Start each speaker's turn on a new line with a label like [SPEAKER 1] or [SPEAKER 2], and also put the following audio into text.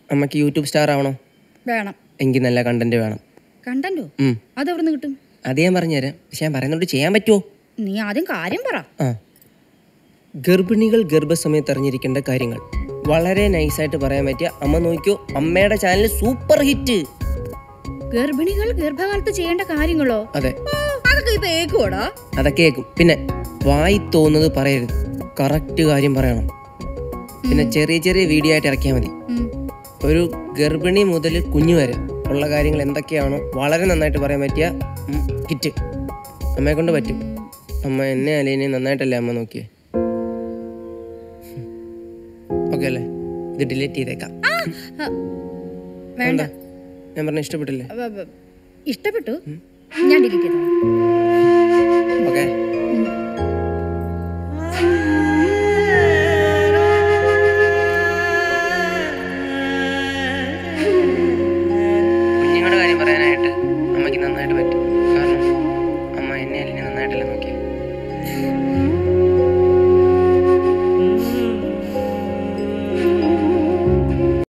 [SPEAKER 1] അമ്മയ്ക്ക് YouTube star ആവണോ
[SPEAKER 2] വേണം
[SPEAKER 1] എങ്കിൽ നല്ല കണ്ടന്റ് വേണം
[SPEAKER 2] കണ്ടല്ലോ
[SPEAKER 1] ഉം.
[SPEAKER 2] അത് എവിടെ നിന്ന് കിട്ടും
[SPEAKER 1] അത് ഞാൻ പറഞ്ഞുതരാം പക്ഷെ ഞാൻ പറയുന്നോട് ചെയ്യാൻ പറ്റുമോ
[SPEAKER 2] നീ ആദ്യം കാര്യം പറ
[SPEAKER 1] ആ ഗർഭിണികൾ ഗർഭസമയത്ത് അറിഞ്ഞിരിക്കേണ്ട കാര്യങ്ങൾ വളരെ നൈസായിട്ട് പറയാൻ പറ്റിയ അമ്മ നോക്കിയോ അമ്മയുടെ ചാനൽ സൂപ്പർ ഹിറ്റ്
[SPEAKER 2] ഗർഭിണികൾ ഗർഭകാലത്ത് ചെയ്യേണ്ട കാര്യങ്ങളോ
[SPEAKER 1] അതെ
[SPEAKER 2] ഓ, അതൊക്കെ ഇപ്പൊ ഏക്കുവാടാ
[SPEAKER 1] അതൊക്കെ കേൾക്കും പിന്നെ വായി തോന്നുന്നത് പറയരുത് കറക്റ്റ് കാര്യം പറയണം പിന്നെ ചെറിയ ചെറിയ വീഡിയോ ആയിട്ട് ഇറക്കിയാൽ മതി
[SPEAKER 2] ഉം.
[SPEAKER 1] ഒരു ഗർഭിണി മുതൽ കുഞ്ഞു വരെ ഉള്ള കാര്യങ്ങൾ എന്തൊക്കെയാണോ വളരെ നന്നായിട്ട് പറയാൻ പറ്റിയ ഉം, ഹിറ്റ് അമ്മയെ കൊണ്ട് പറ്റും അമ്മ എന്നെ അലീനെ നന്നായിട്ടല്ലേ അമ്മ നോക്കിയേ ഓക്കെ അല്ലേ ഇത് ഡിലീറ്റ് ചെയ്തേക്കാം
[SPEAKER 2] ആ, വേണ്ട
[SPEAKER 1] ഞാൻ പറഞ്ഞ ഇഷ്ടപ്പെട്ടില്ലേ
[SPEAKER 2] അവ- അവ- ഇഷ്ടപ്പെട്ടു ഞാൻ ഡിലീറ്റ് ചെയ്തോളാം
[SPEAKER 1] ഓക്കെ കുഞ്ഞുങ്ങളുടെ കാര്യം പറയാനായിട്ട് അമ്മയ്ക്ക് നന്നായിട്ട് പറ്റും കാരണം അമ്മ എന്നെ അല്ലെ നന്നായിട്ടല്ലേ നോക്കി